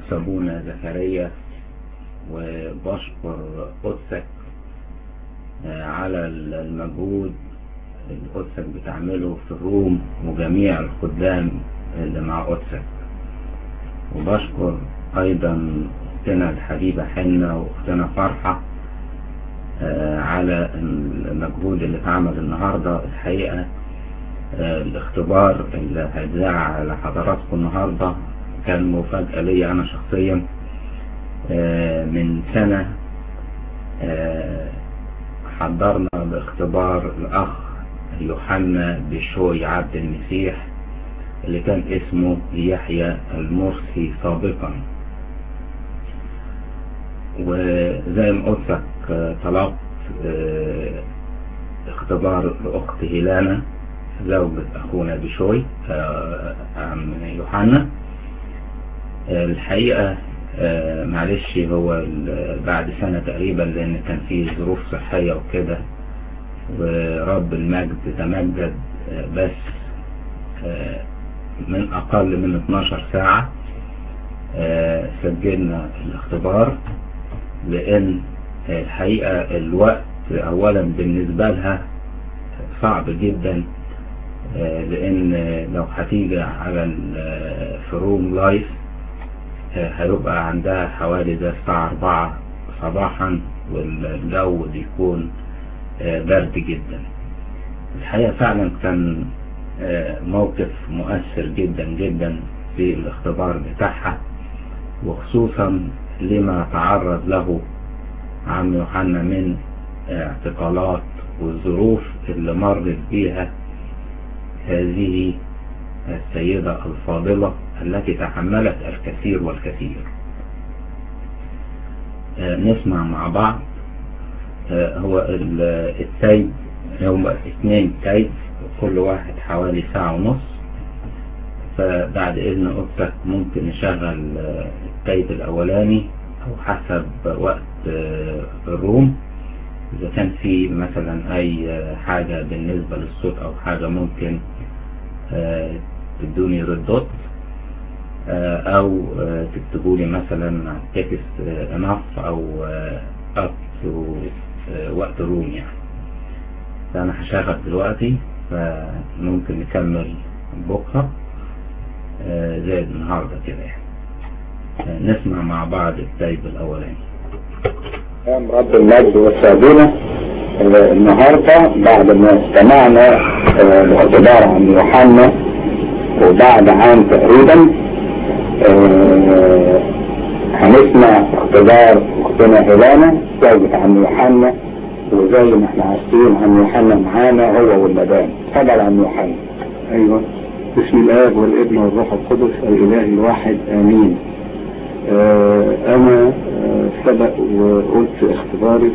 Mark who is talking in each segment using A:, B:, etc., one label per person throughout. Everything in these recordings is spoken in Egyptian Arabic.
A: قدس أبونا زكريا وبشكر قدسك على المجهود اللي قدسك بتعمله في الروم وجميع الخدام اللي مع قدسك وبشكر أيضا أختنا الحبيبة حنة وأختنا فرحة على المجهود اللي اتعمل النهاردة الحقيقة الاختبار اللي هيتذاع على حضراتكم النهاردة كان مفاجأة لي أنا شخصيا من سنة حضرنا باختبار الأخ يوحنا بشوي عبد المسيح اللي كان اسمه يحيى المرسي سابقا وزي ما قلت طلبت اختبار لأخت هيلانا زوجة أخونا بشوي عم يوحنا الحقيقة معلش هو بعد سنة تقريبا لأن كان فيه ظروف صحية وكده ورب المجد تمجد بس من أقل من 12 ساعة سجلنا الاختبار لأن الحقيقة الوقت أولا بالنسبة لها صعب جدا لأن لو هتيجي على الفروم لايف هيبقى عندها حوالي زي الساعة 4 صباحا والجو بيكون برد جدا الحقيقة فعلا كان موقف مؤثر جدا جدا في الاختبار بتاعها وخصوصا لما تعرض له عم يوحنا من اعتقالات والظروف اللي مرت بيها هذه السيدة الفاضلة التي تحملت الكثير والكثير نسمع مع بعض هو التايب هم اثنين تايب كل واحد حوالي ساعة ونص فبعد اذن قلتك ممكن نشغل التايب الاولاني او حسب وقت الروم اذا كان في مثلا اي حاجة بالنسبة للصوت او حاجة ممكن تدوني ردات او تكتبوا لي مثلا تكست انف او اب وقت الروم يعني فانا هشغل دلوقتي فممكن نكمل بكرة زي النهاردة كده يعني نسمع مع بعض التايب الاولاني
B: قام رب المجد والسعدونة النهاردة بعد ما استمعنا الاختبار عن يوحنا وبعد عام تقريبا هنسمع اختبار اختنا هيلانا زوجة عن يوحنا وزي ما احنا عارفين عن يوحنا معانا هو والمدام اتفضل عن يوحنا
C: ايوه بسم الاب والابن والروح القدس الاله الواحد امين آه انا آه سبق وقلت في اختباري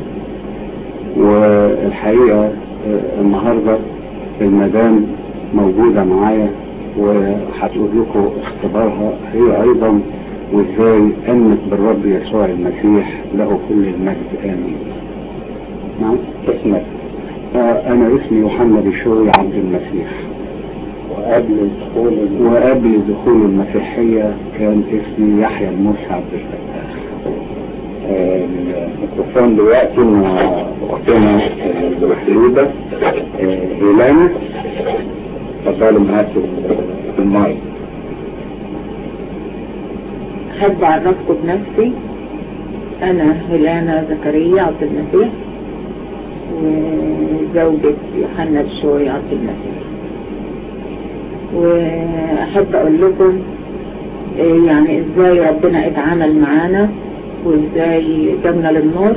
C: والحقيقة آه النهاردة المدام موجودة معايا وهتقول لكم اختبارها هي ايضا وازاي امنت بالرب يسوع المسيح له كل المجد امين نعم
B: اسمك
C: آه انا اسمي يوحنا بشوي عبد المسيح
B: وقبل دخول
C: وقبل دخول المسيحية كان اسمي يحيى المرسي عبد الفتاح
B: الميكروفون دلوقتي مع اختنا الوحيدة هيلانا اتفضلوا معاك المايك
D: أحب أعرفكم بنفسي أنا هيلانا زكريا عبد المسيح وزوجة يوحنا الشوي عبد المسيح وأحب أقول لكم يعني إزاي ربنا اتعامل معانا وإزاي جبنا للنور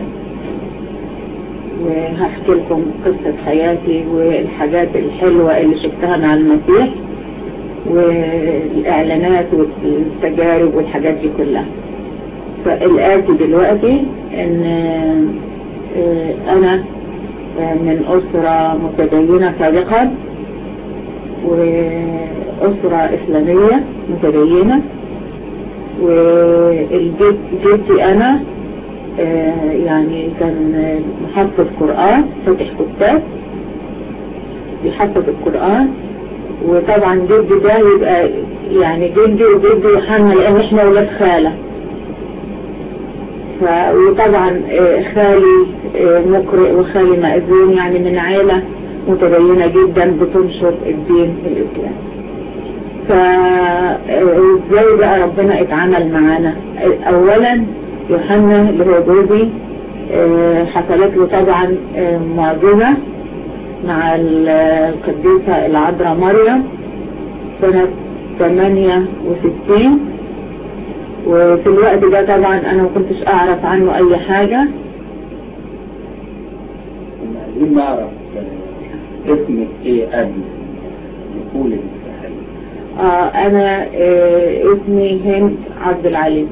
D: وهحكي لكم قصة حياتي والحاجات الحلوة اللي شفتها مع المسيح والإعلانات والتجارب والحاجات دي كلها فالآتي دلوقتي إن أنا من أسرة متدينة سابقا وأسرة إسلامية متدينة وجدتي أنا يعني كان محفظ قرآن فتح كتاب بيحفظ القرآن وطبعا جدي ده يبقى يعني جدي وجدي يوحنا لان احنا ولاد خالة ف- وطبعا آه، خالي آه، مقرئ وخالي مأذون يعني من عائلة متدينة جدا بتنشر الدين الإسلام فازاي بقى ربنا اتعامل معانا اولا يوحنا اللي هو جوزي آه، حصلت له طبعا آه، معجزة مع القديسة العذراء مريم سنة 68 وفي الوقت ده طبعا انا ما كنتش اعرف عنه اي حاجة
A: كنا عايزين نعرف آه، اسمك ايه قبل دخول المسيحية
D: آه انا آه اسمي هند عبد العليم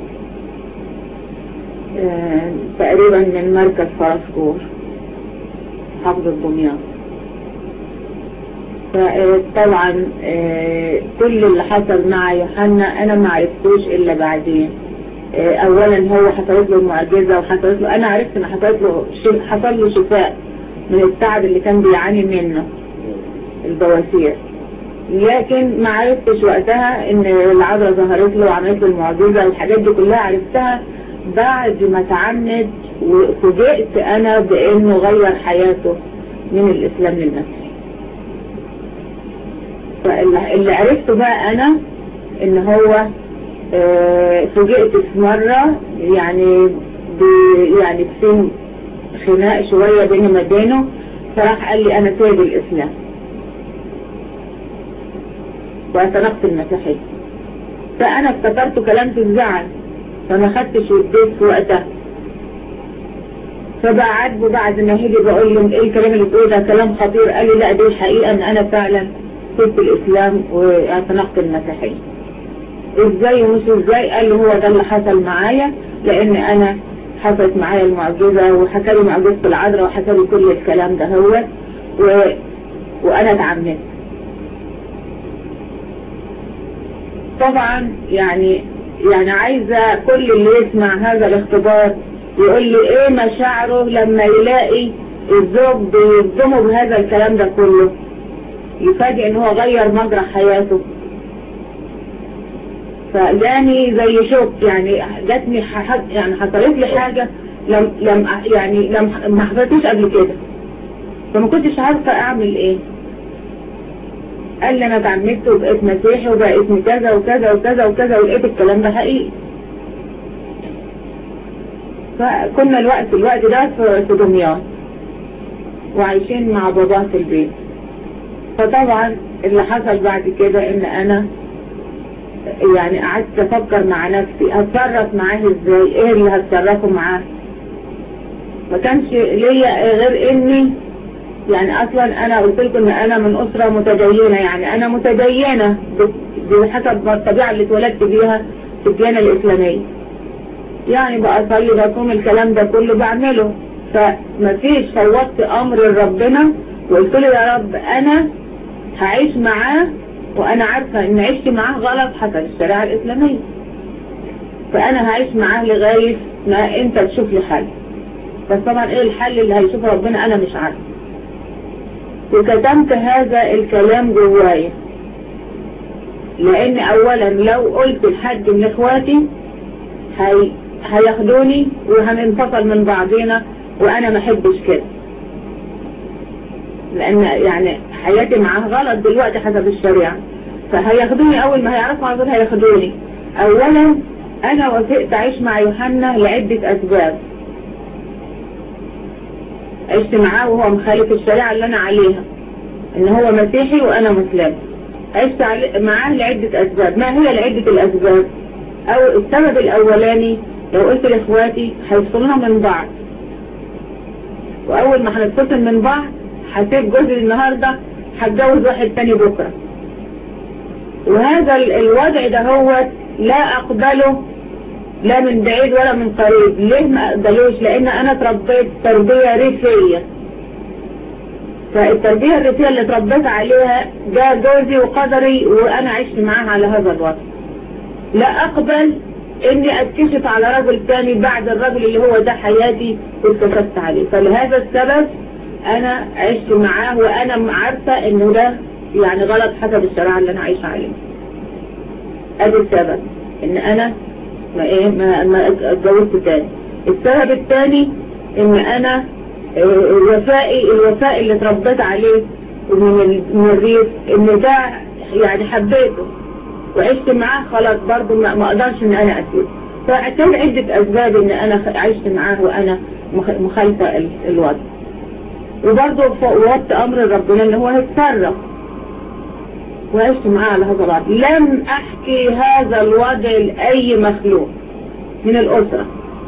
D: آه تقريبا من مركز فرسكور حافظة دمياط فطبعا آه كل اللي حصل مع يوحنا انا ما عرفتوش الا بعدين آه اولا هو حصلت له المعجزة وحصلت له انا عرفت ان حصلت له ش- حصل له شفاء من التعب اللي كان بيعاني منه البواسير لكن ما عرفتش وقتها ان العذراء ظهرت له وعملت له المعجزة والحاجات دي كلها عرفتها بعد ما تعمد وفوجئت انا بانه غير حياته من الاسلام للمسيح فاللي اللي عرفته بقى انا ان هو آه، فوجئت في مرة يعني ب يعني في خناق شوية بيني وما بينه فراح قال لي انا سايب الاسلام واعتنقت المسيحية فأنا افتكرت كلام في الزعل فما خدتش وديت في وقتها فبقى عاتبه بعد ما هدي بقول له ايه الكلام اللي بتقوله ده كلام خطير قال لي لا دي الحقيقة ان انا فعلا سبت الاسلام واعتنقت المسيحية ازاي ومش ازاي قال لي هو ده اللي حصل معايا لان انا حصلت معايا المعجزة وحكى لي معجزة العذراء وحكى لي كل الكلام ده هو و... وانا اتعمدت طبعا يعني يعني عايزة كل اللي يسمع هذا الاختبار يقول لي ايه مشاعره لما يلاقي الزوج بيصدمه بهذا الكلام ده كله يفاجئ ان هو غير مجرى حياته فجاني زي شوك يعني جاتني ح- يعني حصلت لي حاجة لم لم يعني لم ما حصلتش قبل كده فما كنتش عارفة اعمل ايه قال لي انا اتعمدت وبقيت مسيحي وبقى اسمي كذا وكذا وكذا وكذا ولقيت الكلام ده حقيقي فكنا الوقت الوقت ده في في دمياط وعايشين مع باباه في البيت فطبعا اللي حصل بعد كده ان انا يعني قعدت افكر مع نفسي هتصرف معاه ازاي ايه اللي هتصرفه معاه ما كانش ليا غير اني يعني اصلا انا قلت لكم ان انا من اسرة متدينة يعني انا متدينة ب- بحسب ما الطبيعة اللي اتولدت بيها في الديانة الاسلامية يعني بقى اصلي بصوم الكلام ده كله بعمله فمفيش فوضت امر لربنا وقلت له يا رب انا هعيش معاه وانا عارفة ان عشت معاه غلط حسب الشريعة الاسلامية فانا هعيش معاه لغاية ما انت تشوف لي حل بس طبعا ايه الحل اللي هيشوفه ربنا انا مش عارفه وكتمت هذا الكلام جوايا لان اولا لو قلت لحد من اخواتي هي هياخدوني وهننفصل من بعضينا وانا ما احبش كده لان يعني حياتي معاه غلط دلوقتي حسب الشريعة فهياخدوني اول ما هيعرفوا على طول هياخدوني اولا انا وافقت اعيش مع يوحنا لعدة اسباب عشت معاه وهو مخالف الشريعة اللي انا عليها ان هو مسيحي وانا مسلم عشت علي- معاه لعدة اسباب ما هي لعدة الاسباب او السبب الاولاني لو قلت لاخواتي هيفصلونا من بعض واول ما هنتفصل من بعض هسيب جوزي النهاردة هتجوز واحد تاني بكرة وهذا ال- الوضع ده هو لا اقبله لا من بعيد ولا من قريب ليه ما اقبلوش لان انا اتربيت تربية ريفية فالتربية الريفية اللي اتربيت عليها جاء جوزي وقدري وانا عشت معاه على هذا الوضع لا اقبل اني اتكشف على رجل تاني بعد الرجل اللي هو ده حياتي واتكشفت عليه فلهذا السبب انا عشت معاه وانا عارفة انه ده يعني غلط حسب الشريعة اللي انا عايشة عليها ادي السبب ان انا ما ايه ما, ما اتجوزت تاني السبب الثاني ان انا آه، وفائي الوفاء اللي اتربيت عليه من ال- من الريف ان ده يعني حبيته وعشت معاه خلاص برضه ما ما اقدرش ان انا اسيبه فكان عدة اسباب ان انا خ- عشت معاه وانا مخ- مخالفة ال- الوضع وبرضه فوضت امر ربنا ان هو هيتصرف وعشت معاه على هذا الوضع لم احكي هذا الوضع لاي مخلوق من الاسره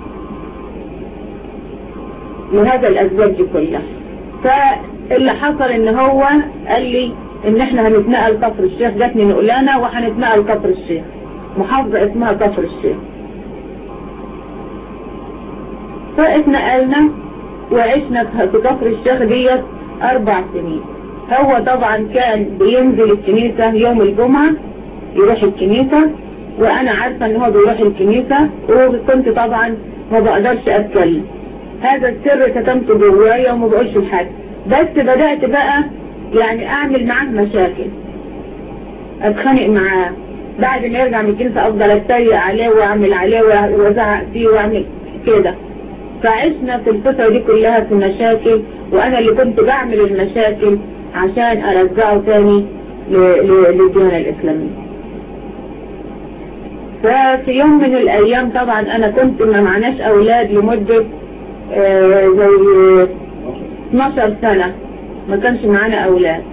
D: لهذا الاسباب دي كلها فاللي حصل ان هو قال لي ان احنا هنتنقل كفر الشيخ جاتني نقلانة وهنتنقل كفر الشيخ محافظة اسمها كفر الشيخ فاتنقلنا وعشنا في كفر الشيخ ديت اربع سنين هو طبعا كان بينزل الكنيسة يوم الجمعة يروح الكنيسة وانا عارفة ان هو بيروح الكنيسة وكنت طبعا ما بقدرش اتكلم هذا السر كتمته جوايا وما بقولش لحد بس بدأت بقى يعني اعمل معاه مشاكل اتخانق معاه بعد ما يرجع من الكنيسة افضل اتريق عليه واعمل عليه وازعق فيه واعمل كده فعشنا في الفترة دي كلها في مشاكل وانا اللي كنت بعمل المشاكل عشان ارجعه تاني ل- ل- للديانة الاسلامية ففي يوم من الايام طبعا انا كنت ما معناش اولاد لمدة آه، زي 12 سنة ما كانش معانا اولاد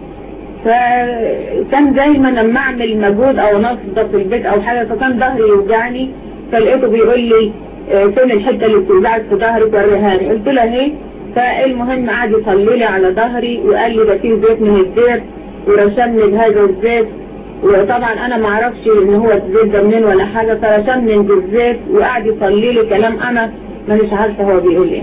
D: فكان دايما لما اعمل مجهود او نصب في البيت او حاجة فكان ظهري يوجعني فلقيته بيقول لي آه، فين الحتة اللي بتوجعك في ظهرك وريها لي قلت له اهي فالمهم قعد يصلي لي على ظهري وقال لي ده فيه زيت من الزيت ورشمني بهذا الزيت وطبعا انا ما اعرفش ان هو الزيت ده منين ولا حاجة فرشمني بالزيت وقعد يصلي لي كلام انا مانيش عارفة هو بيقول ايه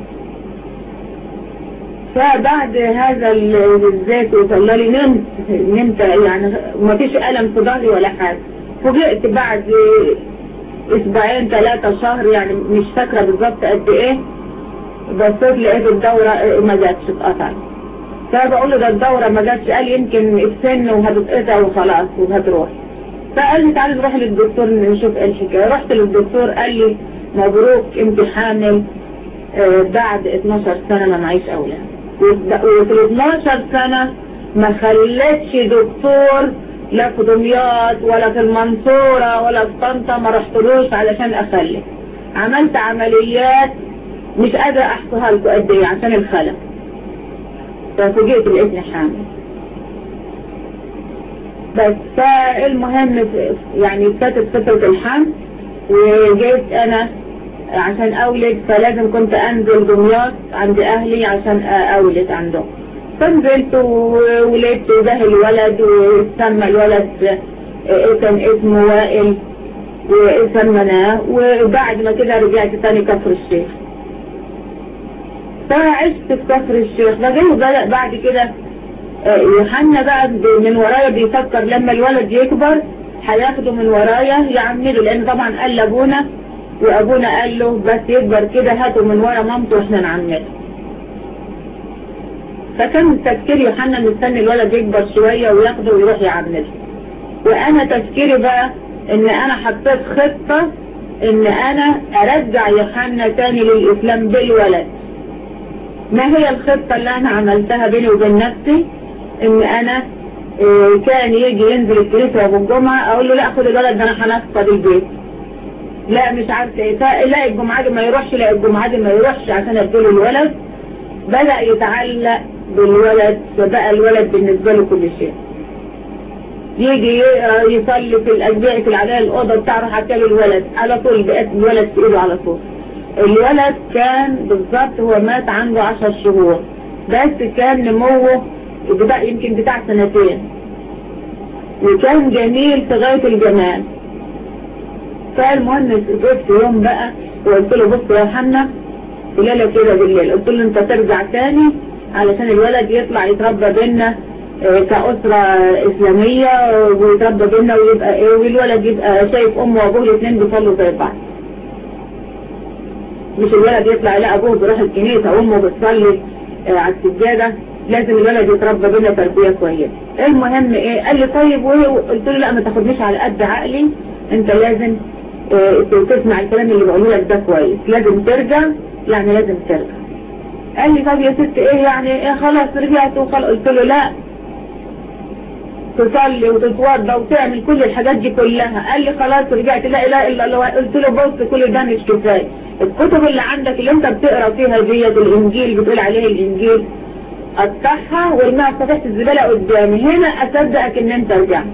D: فبعد هذا ال- الزيت وصلى لي نمت نمت يعني ما فيش ألم في ظهري ولا حاجة فوجئت بعد اسبوعين ثلاثة شهر يعني مش فاكرة بالظبط قد ايه بصيت لقيت الدورة ما جاتش اتقطعت فبقول له ده الدورة ما جاتش قال يمكن السن وهتتقطع وخلاص وهتروح فقال لي تعالي نروح للدكتور نشوف ايه الحكاية رحت للدكتور قال لي مبروك انت حامل آه، بعد 12 سنة ما معيش اولاد وفي ال 12 سنة ما خلتش دكتور لا في دمياط ولا في المنصورة ولا في طنطا ما رحتلوش علشان اخلف عملت عمليات مش قادرة احصيها لكم قد ايه عشان الخلف ففوجئت لقيتني حامل بس فالمهم في- يعني فاتت فترة الحمل وجيت انا عشان اولد فلازم كنت انزل دمياط عند اهلي عشان اولد عندهم فنزلت وولدت وده الولد وسمى الولد آه، كان اسمه وائل وسمناه وبعد ما كده رجعت تاني كفر الشيخ فعشت في كفر الشيخ فجاي بدأ بعد كده آه، يوحنا بقى ب- من ورايا بيفكر لما الولد يكبر هياخده من ورايا يعمله لان طبعا قال لابونا وابونا قال له بس يكبر كده هاته من ورا مامته واحنا نعمله فكان تفكير يوحنا مستني الولد يكبر شوية وياخده ويروح يعمله وانا تفكيري بقى ان انا حطيت خطة ان انا ارجع يوحنا تاني للاسلام بالولد ما هي الخطة اللي انا عملتها بيني وبين نفسي ان انا إيه، كان يجي ينزل الكنيسة يوم الجمعة اقول له لا خد الولد ده انا هنفض البيت لا مش عارفه ايه لا الجمعة دي ما يروحش لا الجمعة دي ما يروحش عشان اديله الولد بدأ يتعلق بالولد فبقى الولد بالنسبة له كل شيء يجي يقرا يصلي في الأجزاء في العلاء الأوضة بتاعه حتى الولد على طول بقت الولد في إيده على طول الولد كان بالظبط هو مات عنده عشر شهور بس كان نموه بتاع يمكن بتاع سنتين وكان جميل في غاية الجمال فالمهم وقفت يوم بقى وقلت له بص يا حنا ليلة كده بالليل قلت له انت ترجع تاني علشان الولد يطلع يتربى بينا اه، كأسرة إسلامية ويتربى بينا ويبقى ايه والولد يبقى شايف أمه وأبوه الاثنين بيصلوا زي بعض مش الولد يطلع لا أبوه بيروح الكنيسة وأمه بتصلي اه، على السجادة لازم الولد يتربى بينا تربية كويسة المهم ايه قال لي طيب وايه قلت له لا ما تاخدنيش على قد عقلي انت لازم اه تسمع الكلام اللي بقوله لك ده كويس لازم ترجع يعني لازم ترجع قال لي طب يا ست ايه يعني ايه خلاص رجعت وخلاص قلت له لا تصلي وتتوضى وتعمل كل الحاجات دي كلها قال لي خلاص رجعت لا اله الا الله قلت له بص كل ده مش كفايه الكتب اللي عندك اللي انت بتقرا فيها ديت الانجيل بتقول عليه الانجيل قطعها وارميها في صفحه الزباله قدامي هنا اصدقك ان انت رجعت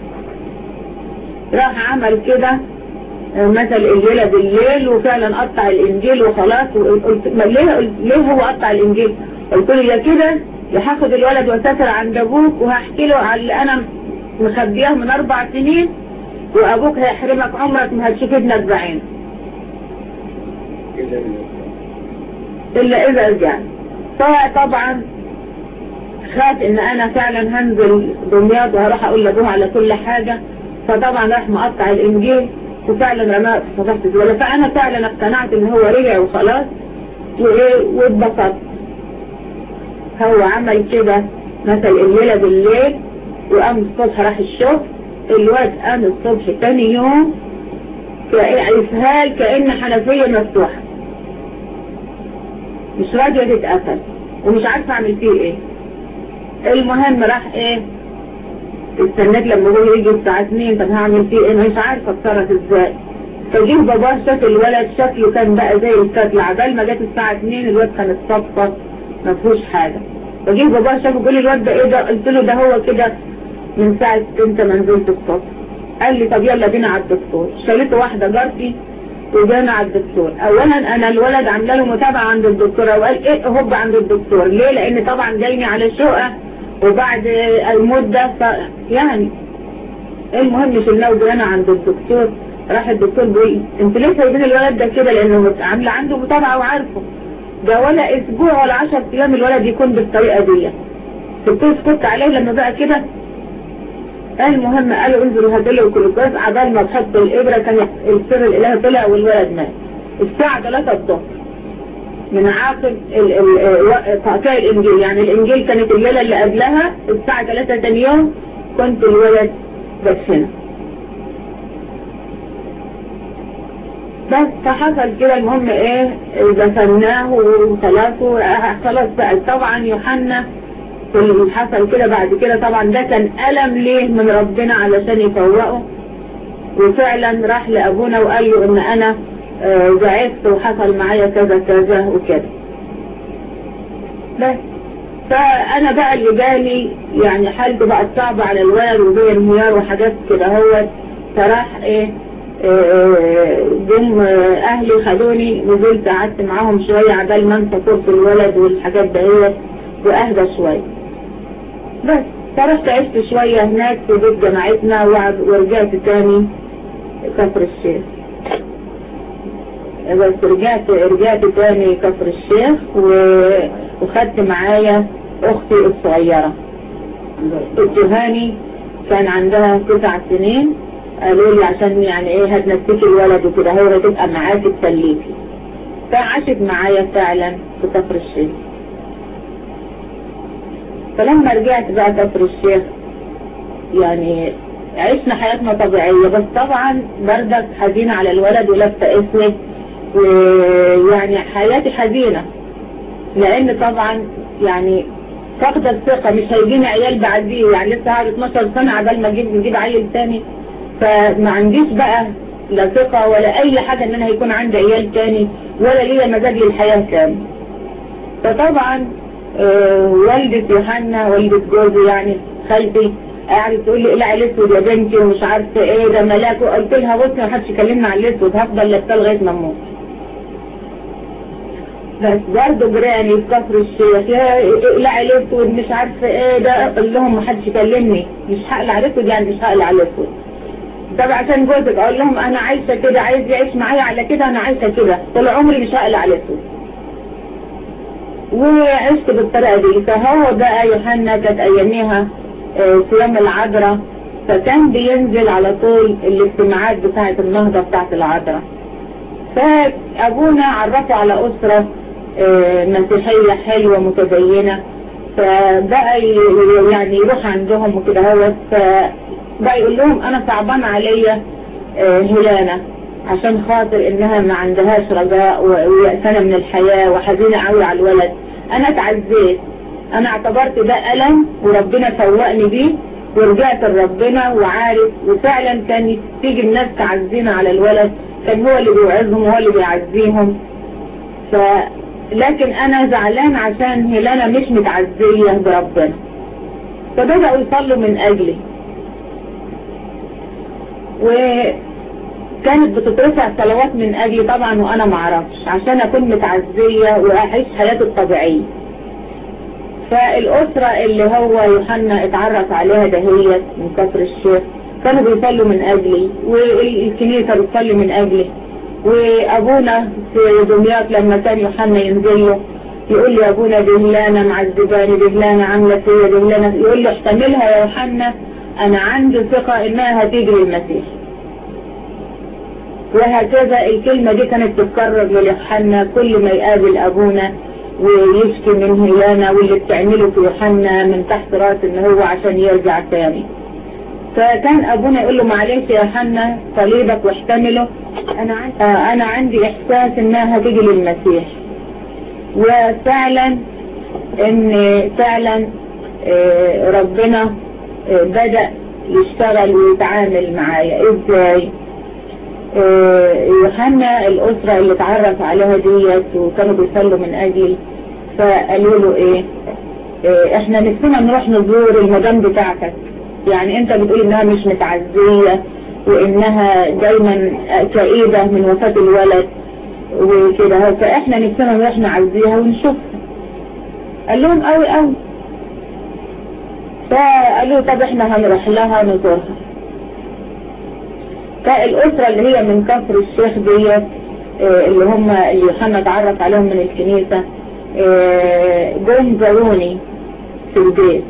D: راح عمل كده مثل الليله بالليل وفعلا قطع الانجيل وخلاص وقلت ليه ليه هو قطع الانجيل قلت له يا كده يا هاخد الولد واسافر عند ابوك وهحكي له على اللي انا مخبياه من اربع سنين وابوك هيحرمك عمرك ما هتشوف ابنك بعينه الا اذا رجعت فطبعا خاف ان انا فعلا هنزل دمياط وهروح اقول لابوها على كل حاجة فطبعا راح مقطع الانجيل وفعلا رماه في صفحة الزبالة فانا فعلا اقتنعت ان هو رجع وخلاص واتبسطت هو عمل كده مثل الليلة بالليل وقام الصبح راح الشغل الواد قام الصبح تاني يوم اسهال كأن حنفية مفتوحة مش راضية تتقفل ومش عارفة اعمل فيه ايه المهم راح ايه استنيت لما هو يجي الساعة 2 طب هعمل فيه ايه مش عارفة اتصرف ازاي فجيه باباه شاف الولد شكله كان بقى زي الكتل عبال ما جت الساعة 2 الواد كان اتصفى ما فيهوش حاجة فجيه باباه شافه بيقول لي الواد ده ايه ده قلت له ده هو كده من ساعة انت ما نزلت الصف قال لي طب يلا بينا على الدكتور شالته واحدة جارتي وجانا على الدكتور اولا انا الولد عامله له متابعة عند الدكتور وقال ايه هوب عند الدكتور ليه لان طبعا جايني على شقة وبعد المدة ف يعني المهم شلناه وجانا عند الدكتور راح الدكتور بيقول انت ليه سايبين الولد ده كده لانه عامله عنده متابعة وعارفه ده ولا اسبوع ولا 10 ايام الولد يكون بالطريقة دي الدكتور سكت عليه لما بقى كده المهم قالوا انزلوا هاتوا له الجلوكوز عبال ما تحط الابره كانت السر الالهي طلع والولد مات الساعه 3 الظهر من عاقب تقطيع الانجيل يعني الانجيل كانت الليله اللي قبلها الساعه 3 تاني يوم كنت الولد بدفنه بس فحصل كده المهم ايه دفناه وخلاص خلاص بقى طبعا يوحنا اللي حصل كده بعد كده طبعا ده كان ألم ليه من ربنا علشان يفوقه وفعلا راح لأبونا وقال له ان انا ضعفت وحصل معايا كذا كذا وكذا بس فانا بقى اللي جالي يعني حالته بقت صعبة على الولد وزي انهيار وحاجات كده هو فراح ايه جم اهلي خدوني نزلت قعدت معاهم شوية عبال ما انسى صورة الولد والحاجات دهيت واهدى شوية بس فرحت عشت شوية هناك في بيت جماعتنا ورجعت تاني كفر الشيخ بس رجعت رجعت تاني كفر الشيخ وخدت معايا اختي الصغيرة الجهاني كان عندها تسع سنين قالوا لي عشان يعني ايه هتنسيكي الولد وكده هو هتبقى معاكي تسليكي فعاشت معايا فعلا في كفر الشيخ فلما رجعت بقى كفر الشيخ يعني عشنا حياتنا طبيعية بس طبعا بردك حزينة على الولد ولابسة اسود ويعني حياتي حزينة لان طبعا يعني فقد الثقة مش هيجيني عيال بعديه يعني لسه هقعد 12 سنة عبال ما اجيب نجيب عيل تاني فما عنديش بقى لا ثقة ولا اي حاجة ان انا هيكون عندي عيال تاني ولا ليا مزاج للحياة تاني فطبعا آه والدة يوحنا والدة جوزي يعني خالتي قاعدة تقول لي اقلعي الاسود يا بنتي ومش عارفة ايه ده ملاك وقلت لها بصي ما حدش يكلمنا عن الاسود هفضل لابساه لغاية ما اموت بس برضه جيراني في كفر الشيخ يا اقلعي الاسود مش عارفة ايه ده اقول لهم ما حدش يكلمني مش هقلع الاسود يعني مش هقلع الاسود طب عشان جوزك اقول لهم انا عايشة كده عايز يعيش معايا على كده انا عايشة كده طول عمري مش هقلع الاسود وعشت بالطريقة دي فهو بقى يوحنا كانت اياميها صيام العذراء فكان بينزل على طول الاجتماعات بتاعة النهضة بتاعة العذراء فابونا عرفه على اسرة مسيحية حلوة متدينة فبقى يعني يروح عندهم وكده هو فبقى يقول لهم انا صعبان عليا هلانة عشان خاطر انها ما عندهاش رجاء ويأسانة من الحياة وحزينة قوي على الولد انا اتعزيت انا اعتبرت ده ألم وربنا فوقني بيه ورجعت لربنا وعارف وفعلا كان تيجي الناس تعزينا على الولد كان هو اللي بيوعظهم وهو اللي بيعزيهم ف لكن انا زعلان عشان هيلانا مش متعزية بربنا فبدأوا يصلوا من اجلي وكانت بتترفع صلوات من اجلي طبعا وانا معرفش عشان اكون متعزية واعيش حياتي الطبيعية فالاسرة اللي هو يوحنا اتعرف عليها دهيت من كفر الشيخ كانوا بيصلوا من اجلي والكنيسة بتصلي من اجلي وابونا في دمياط لما كان يوحنا ينزل له يقول لي ابونا دهلانة معذباني دهلانة عاملة فيا دهلانة يقول لي احتملها يا يوحنا انا عندي ثقة انها هتيجي للمسيح وهكذا الكلمة دي كانت تتكرر ليوحنا كل ما يقابل ابونا ويشكي من هيلانا واللي بتعمله في يوحنا من تحت راس ان هو عشان يرجع تاني فكان ابونا يقول له معلش يا يوحنا صليبك واحتمله انا عندي انا عندي احساس انها هتيجي للمسيح وفعلا ان فعلا ربنا بدأ يشتغل ويتعامل معايا ازاي يوحنا الاسرة اللي اتعرف عليها ديت وكانوا بيصلوا من اجل فقالوا له ايه احنا نفسنا نروح نزور المدام بتاعتك يعني انت بتقول انها مش متعزية وانها دايما كئيبة من وفاة الولد وكده فاحنا نفسنا نروح نعزيها ونشوفها قال لهم قوي قوي فقالوا طب احنا هنروح لها نزورها فالاسرة اللي هي من كفر الشيخ ديت اللي هم اللي يوحنا اتعرف عليهم من الكنيسة جم زاروني في البيت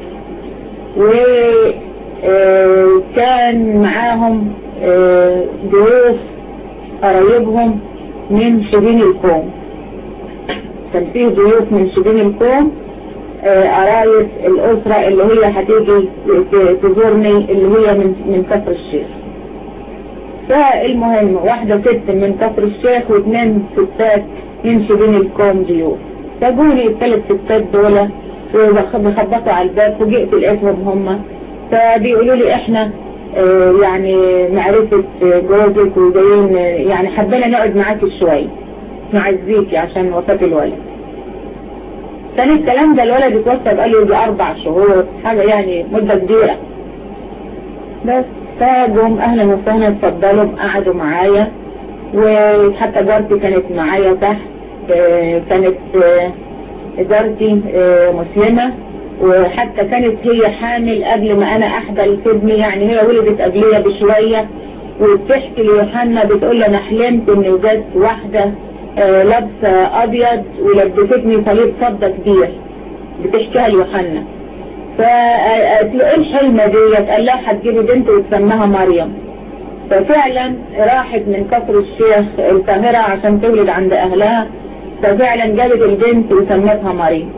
D: وكان معاهم ضيوف قرايبهم من شبين الكوم كان فيه ضيوف من شبين الكوم قرايب الأسرة اللي هي هتيجي تزورني اللي هي من من كفر الشيخ فالمهم واحدة ست من كفر الشيخ واثنين ستات من شبين الكوم ضيوف فجوني الثلاث ستات دول وبيخبطوا على الباب وجئت لقيتهم هم فبيقولوا لي احنا اه يعني معرفة جوزك وجايين يعني حبينا نقعد معاكي شوية نعزيكي عشان وفاة الولد كان الكلام ده الولد اتوفى بقاله يجي اربع شهور حاجة يعني مدة كبيرة بس فجم اهلا وسهلا اتفضلوا قعدوا معايا وحتى جارتي كانت معايا تحت اه كانت اه جارتي مسلمة وحتى كانت هي حامل قبل ما انا احبل في ابني يعني هي ولدت قبلية بشوية وبتحكي ليوحنا بتقول انا حلمت ان جت واحدة لابسة ابيض ولبستني صليب فضة كبير بتحكيها ليوحنا فقالت له ايه الحلمة ديت قال لها هتجيبي بنت وتسماها مريم ففعلا راحت من كفر الشيخ القاهرة عشان تولد عند اهلها ففعلا جابت البنت وسمتها مريم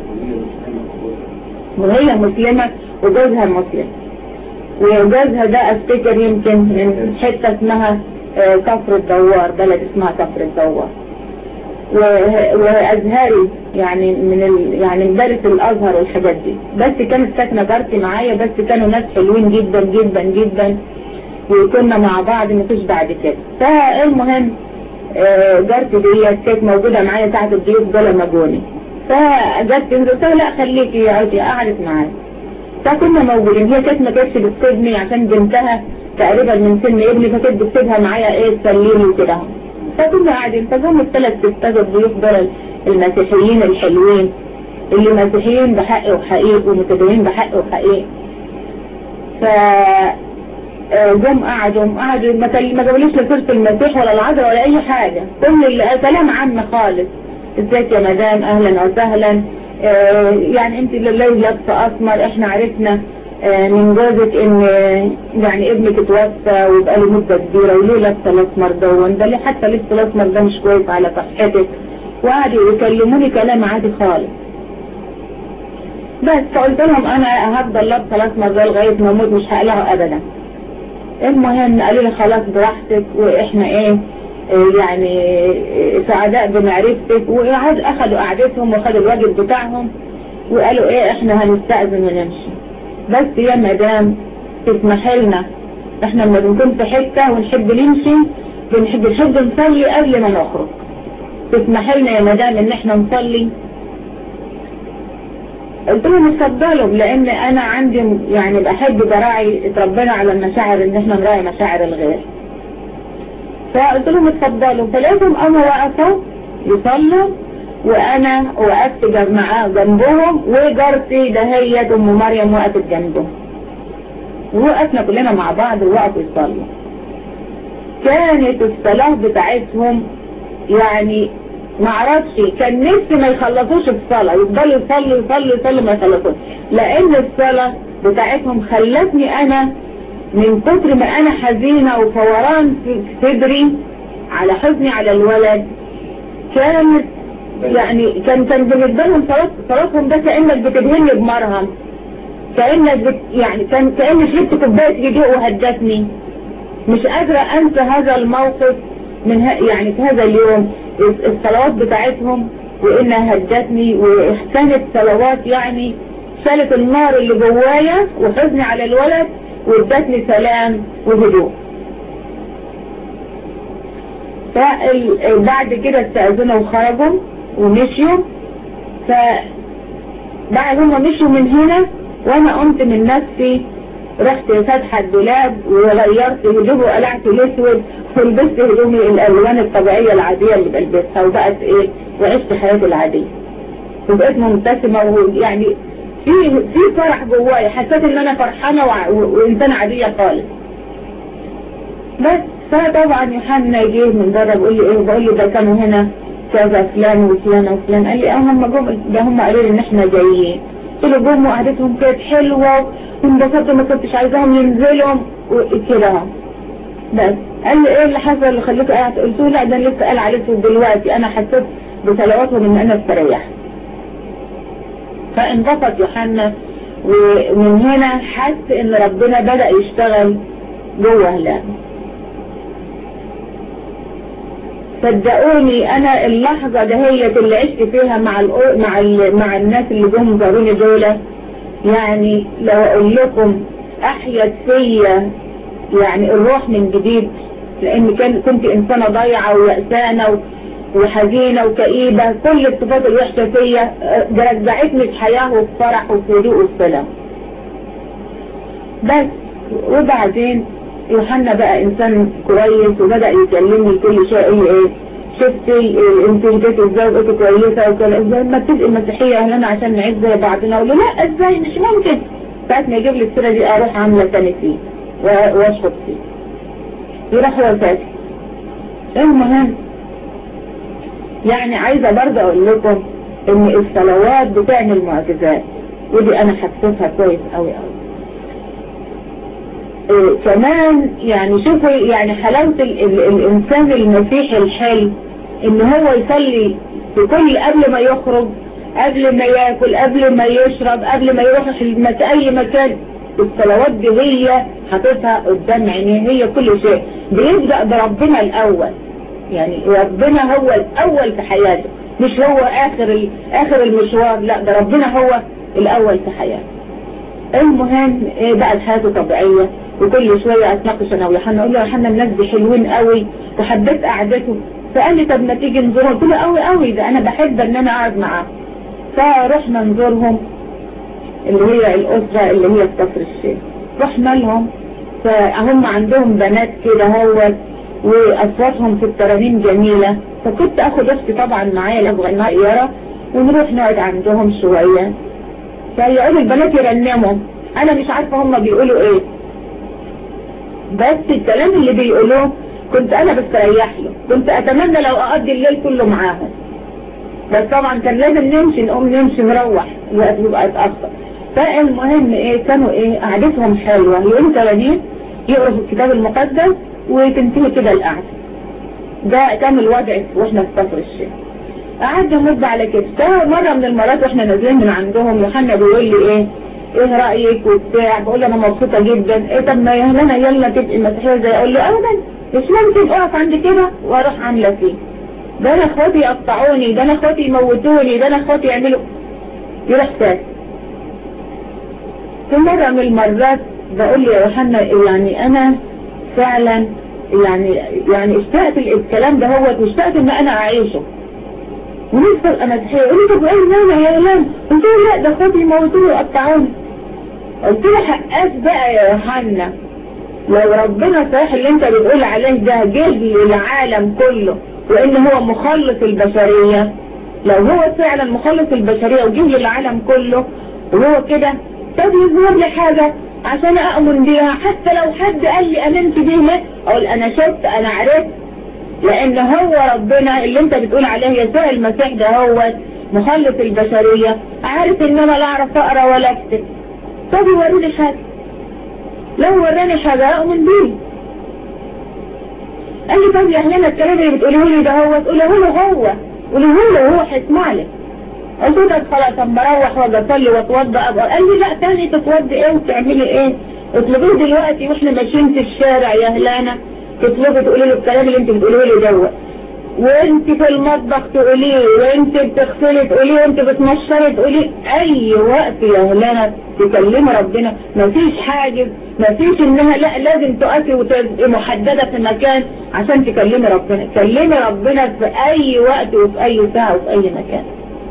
D: وهي مسلمة وجوزها مسلم وجوزها ده افتكر يمكن من حتة اسمها كفر الدوار بلد اسمها كفر الدوار وازهري يعني من ال... يعني مدرس الازهر والحاجات دي بس كانت ساكنه جارتي معايا بس كانوا ناس حلوين جدا جدا جدا وكنا مع بعض مفيش بعد كده فالمهم جارتي دي كانت موجودة معايا ساعة الضيوف دول لما جوني فجت تنزل قلت لا خليكي عادي قعدت معايا فكنا موجودين هي كانت ما كانتش بتسيبني عشان بنتها تقريبا من سن ابني فكانت بتسيبها معايا ايه تسليني وكده فكنا قاعدين فجم الثلاث ستات الضيوف دول المسيحيين الحلوين اللي مسيحيين بحق وحقيق ومتدينين بحق وحقيق ف جم قعدوا قعدوا ما ما جابوليش لا سيره المسيح ولا العذراء ولا اي حاجه كل كلام عام خالص ازيك يا مدام اهلا وسهلا آه يعني انت اللي لابسه اسمر احنا عرفنا آه من جوزك ان يعني ابنك اتوفى وبقاله مده كبيره وليه لابسه الاسمر دون ده ليه حتى لبس الاسمر ده مش كويس على صحتك وقعدوا يكلموني كلام عادي خالص بس فقلت لهم انا هفضل لابسه الاسمر ده لغايه ما اموت مش هقلعه ابدا المهم قالوا لي خلاص براحتك واحنا ايه إيه يعني إيه سعداء بمعرفتك وقعد اخذوا قعدتهم واخذوا الواجب بتاعهم وقالوا ايه احنا هنستأذن ونمشي بس يا مدام تسمح لنا احنا لما بنكون في حتة ونحب نمشي بنحب نحب نصلي قبل ما نخرج تسمح لنا يا مدام ان احنا نصلي قلت لهم اتفضلوا لان انا عندي يعني بحب براعي ربنا على المشاعر ان احنا نراعي مشاعر الغير فقلت لهم اتفضلوا فلقيتهم قاموا وقفوا يصلوا وانا وقفت معاه جنبهم وجارتي دهيت ام مريم وقفت جنبهم ووقفنا كلنا مع بعض ووقفوا يصلوا كانت الصلاة بتاعتهم يعني معرفش كان نفسي ما يخلصوش الصلاة يفضلوا يصلوا يصلوا يصلوا ما يخلصوش لان الصلاة بتاعتهم خلتني انا من كتر ما انا حزينة وفوران في صدري على حزني على الولد كانت يعني كان كان بالنسبة لهم صلاة صلاتهم ده كأنك بتدهني بمرهم كأنك بت يعني كان كأني شربت كوباية هدوء وهدتني مش قادرة انسى هذا الموقف من ه... يعني في هذا اليوم الصلوات بتاعتهم وانها هدتني واحسنت صلوات يعني شالت النار اللي جوايا وحزني على الولد وادتني سلام وهدوء فبعد كده استأذنوا وخرجوا ومشيوا ف بعد هما مشوا من هنا وانا قمت من نفسي رحت فاتحة الدولاب وغيرت هدومي وقلعت الاسود ولبست هدومي الالوان الطبيعية العادية اللي بلبسها وبقت ايه وعشت حياتي العادية وبقيت مبتسمة ويعني في في فرح جوايا حسيت ان انا فرحانة وانسانة عادية خالص بس فطبعا يوحنا جه من بره بيقول لي ايه بقول له ده كانوا هنا كذا فلان وفلان وفلان قال لي اه هم جم ده هم قالوا لي ان احنا جايين قلت له جم وقعدتهم كانت حلوه وانبسطت ما كنتش عايزاهم ينزلوا وكده بس قال لي ايه اللي حصل اللي خليته قاعد قلت له لا ده لسه قال عليكم دلوقتي انا حسيت بصلواتهم ان انا استريحت فانبسط يوحنا ومن هنا حس ان ربنا بدأ يشتغل جوه هلال صدقوني انا اللحظة دهيت اللي عشت فيها مع ال مع ال مع الناس اللي جم زاروني دول يعني لو اقول لكم احيت فيا يعني الروح من جديد لان كان كنت انسانة ضايعة ويأسانة وحزينة وكئيبة كل الصفات الوحشة فيا رجعتني في حياة وفي فرح وفي هدوء والسلام بس وبعدين يوحنا بقى انسان كويس وبدأ يكلمني كل شيء يقول لي ايه شفتي انت جيتي ازاي وقلت كويسة وكده ازاي ما تبقي المسيحية هنا عشان نعيش زي بعضنا اقول له لا ازاي مش ممكن ساعة ما يجيب لي السيرة دي اروح عاملة تاني فيه واشخط فيه يروح هو ساكت المهم يعني عايزة برضه اقول لكم ان الصلوات بتعمل معجزات ودي انا حسيتها كويس قوي قوي إيه كمان يعني شوفوا يعني حلاوة ال ال الانسان المسيحي الحلو ان هو يصلي في كل قبل ما يخرج قبل ما ياكل قبل ما يشرب قبل ما يروح في اي مكان الصلوات دي هي حاططها قدام عينيه هي كل شيء بيبدأ بربنا الاول يعني ربنا هو الاول في حياته مش هو اخر اخر المشوار لا ده ربنا هو الاول في حياته المهم ايه بقت حياته طبيعية وكل شوية اتناقش انا ويوحنا اقول له يوحنا الناس دي حلوين قوي وحبيت قعدته فقال لي طب ما تيجي نزورهم قلت له قوي قوي ده انا بحب ان انا اقعد معاه فرحنا نزورهم اللي هي الاسرة اللي هي في كفر الشيخ رحنا لهم فهم عندهم بنات كده هو واصواتهم في الترانيم جميلة فكنت اخد اختي طبعا معايا لابغى انها قيارة ونروح نقعد عندهم شوية فيقولوا البنات يرنموا انا مش عارفة هم بيقولوا ايه بس الكلام اللي بيقولوه كنت انا بستريح له كنت اتمنى لو اقضي الليل كله معاهم بس طبعا كان لازم نمشي نقوم نمشي نروح الوقت بيبقى اتأخر فالمهم ايه كانوا ايه قعدتهم حلوة يقولوا تلاميذ يقروا في الكتاب المقدس وتنتهي كده القعدة ده كان الوضع واحنا في كفر الشيخ قعدنا مدة على كده مرة من المرات واحنا نازلين من عندهم يوحنا بيقول لي ايه ايه رأيك وبتاع بقول له انا مبسوطة جدا ايه طب ما يلا يلا تبقي مسيحية زي اقول له ابدا مش ممكن اقف عند كده واروح عاملة فيه ده انا اخواتي يقطعوني ده انا اخواتي يموتوني ده انا اخواتي يعملوا يروح ساكت في مرة من المرات بقول لي يا يوحنا يعني انا فعلا يعني يعني اشتقت الكلام ده هو واشتقت ان انا اعيشه ونفسي ابقى مسيحية يقول لي طب ايه المانع يا اعلان قلت له لا ده اخواتي يموتوني ويقطعوني قلت له حقاس بقى يا يوحنا لو ربنا صحيح اللي انت بتقول عليه ده جه للعالم كله وان هو مخلص البشرية لو هو فعلا مخلص البشرية وجه للعالم كله وهو كده طب يظهر لي حاجة عشان اؤمن بيها حتى لو حد قال لي امنت بيها اقول انا شفت انا عرفت لان هو ربنا اللي انت بتقول عليه يسوع المسيح ده هو مخلص البشرية عارف ان انا لا اعرف اقرا ولا اكتب طب يوريني حاجة لو وراني حاجة اؤمن بيه قال لي طب يا اهلنا الكلام اللي بتقوله لي ده هو تقوله له هو قوله له وهو هيسمع لك قلت له خلاص اما اروح واجي اصلي واتوضى قال لي لا تاني تتوضي ايه وتعملي ايه اطلبيه دلوقتي واحنا ماشيين في الشارع يا اهلانا تطلبي تقولي له الكلام اللي انت بتقوليه لي دوت وانت في المطبخ تقوليه وانت بتغسلي تقوليه وانت بتنشري تقوليه اي وقت يا اهلانا تكلمي ربنا مفيش حاجز مفيش انها لا لازم تقفي وتبقي محددة في مكان عشان تكلمي ربنا كلمي ربنا في اي وقت وفي اي ساعة وفي اي مكان